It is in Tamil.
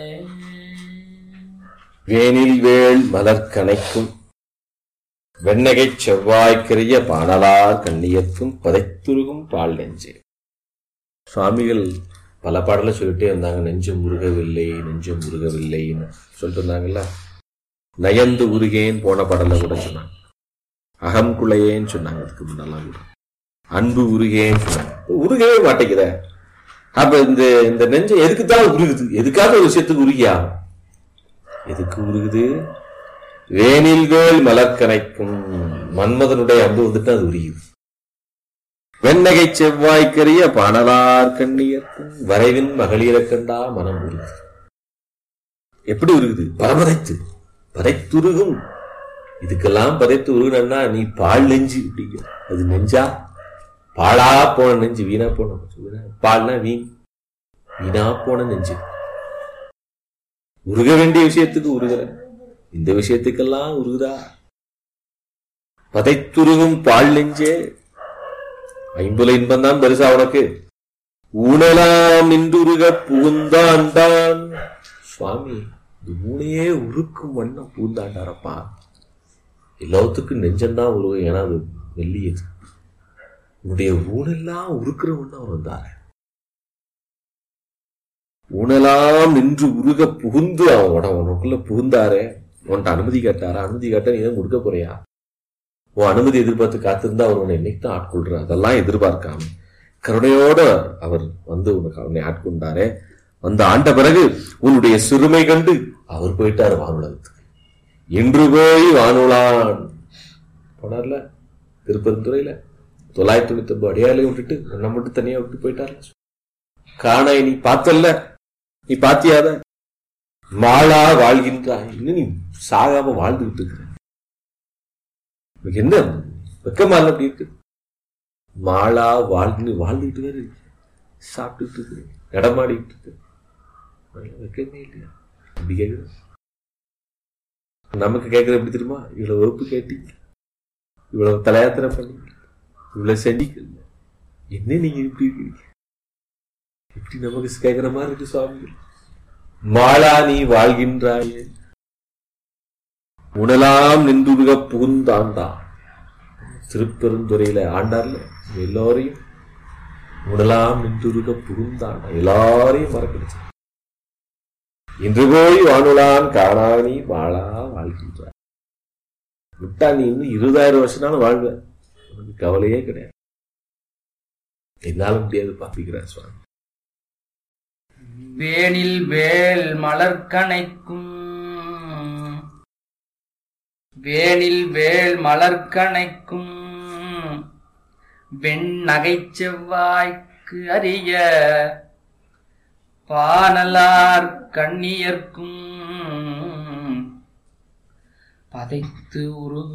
வேனில் வேள் மலர்கணைக்கும் வெண்ணகைச் செவ்வாய்க்கரிய பாணலார் கண்ணியத்தும் பதைத்துருகும் பால் நெஞ்சே சுவாமிகள் பல பாடல சொல்லிட்டே இருந்தாங்க நெஞ்சம் உருகவில்லை நெஞ்சம் உருகவில்லைன்னு சொல்லிட்டு இருந்தாங்கல்ல நயந்து உருகேன் போன பாடல கூட சொன்னாங்க அகம் குலையேன்னு சொன்னாங்க அதுக்கு முன்னெல்லாம் கூட அன்பு உருகேன்னு சொன்னாங்க உருகவே மாட்டேங்கிற அப்ப இந்த இந்த நெஞ்சம் எதுக்கு தான் உருகுது எதுக்காக ஒரு விஷயத்துக்கு உருகியா எதுக்கு உருகுது வேனில் வேல் மலர்கனைக்கும் மன்மதனுடைய அன்பு வந்துட்டு அது உரியுது வெண்ணகை செவ்வாய்க்கரிய பாணலார் கண்ணியர்க்கும் வரைவின் மகளிரக் கண்டா மனம் உருகுது எப்படி உருகுது பரமதைத்து பதைத்துருகும் இதுக்கெல்லாம் பதைத்து உருகுனா நீ பால் நெஞ்சு அப்படிங்க அது நெஞ்சா பாழா போன நெஞ்சு வீணா போன வீணா பால்னா வீண் வீணா போன நெஞ்சு உருக வேண்டிய விஷயத்துக்கு உருகல இந்த விஷயத்துக்கெல்லாம் உருகுதா பதைத்துருகும் பால் நெஞ்சே ஐம்புல இன்பம் தான் பெருசா உனக்கு ஊனலாம் நின்றுருக புகுந்தாண்டான் சுவாமி இந்த ஊனையே உருக்கும் வண்ணம் பூந்தாண்டாரப்பா எல்லாத்துக்கும் நெஞ்சம்தான் உருவம் ஏன்னா அது வெள்ளியது உன்னுடைய ஊனெல்லாம் உருக்குற வண்ணம் அவர் வந்தாரு ஊனெல்லாம் நின்று உருக புகுந்து அவனோட உனக்குள்ள புகுந்தாரே உன்கிட்ட அனுமதி கேட்டாரா அனுமதி கேட்டா நீ தான் கொடுக்க போறியா உன் அனுமதி எதிர்பார்த்து காத்திருந்தா அவர் உன்னை என்னைக்கு தான் ஆட்கொள்ற அதெல்லாம் எதிர்பார்க்காம கருணையோட அவர் வந்து உனக்கு அவனை ஆட்கொண்டாரே வந்து ஆண்ட பிறகு உன்னுடைய சிறுமை கண்டு அவர் போயிட்டாரு வானுலகத்துக்கு இன்று போய் வானுலான் போனார்ல திருப்பெருந்துறையில தொள்ளாயிரத்தி தொண்ணூத்தி ஒன்பது அடியாலையும் விட்டுட்டு உன்னை மட்டும் தனியா விட்டு போயிட்டார்ல காணாய் நீ பார்த்தல்ல நீ பாத்தியாத மாளா வாழ்கின்றாய் இன்னும் நீ சாகாம வாழ்ந்துகிட்டு இருக்கிற உனக்கு என்ன வெக்கமா இல்ல அப்படி இருக்கு மாளா வாழ்ந்து வாழ்ந்துகிட்டு வேற இருக்கு சாப்பிட்டுட்டு இருக்கு நடமாடிட்டு இருக்கு வெக்கமே இல்லையா அப்படி கேக்குது நமக்கு கேட்கறது எப்படி தெரியுமா இவ்வளவு வகுப்பு கேட்டீங்க இவ்வளவு தலையாத்திரை பண்ணீங்க இவ்வளவு செஞ்சிக்கல என்ன நீங்க இப்படி இருக்கீங்க இப்படி நமக்கு கேட்கிற மாதிரி இருக்கு சுவாமி மாளா நீ வாழ்கின்றாயே உணலாம் நின்றுருக புகுந்தாண்டா திருப்பெருந்துறையில ஆண்டார்ல எல்லோரையும் உணலாம் நின்றுருக புகுந்தாண்டா எல்லாரையும் மறக்கடிச்சு இன்று போய் வானுலான் காணாணி வாழா வாழ்கின்றாய் விட்டா நீ இன்னும் இருபதாயிரம் வருஷம்னாலும் வாழ்வ உனக்கு கவலையே கிடையாது என்னால முடியாது பாப்பிக்கிறார் சுவாமி வேனில் வேல் மலர்கணைக்கும் வேனில் வேல் மலர்கணைக்கும் வெண்ணகைச் செவ்வாய்க்கு அறிய பானலார் கண்ணியர்க்கும் பதைத்து உருகும்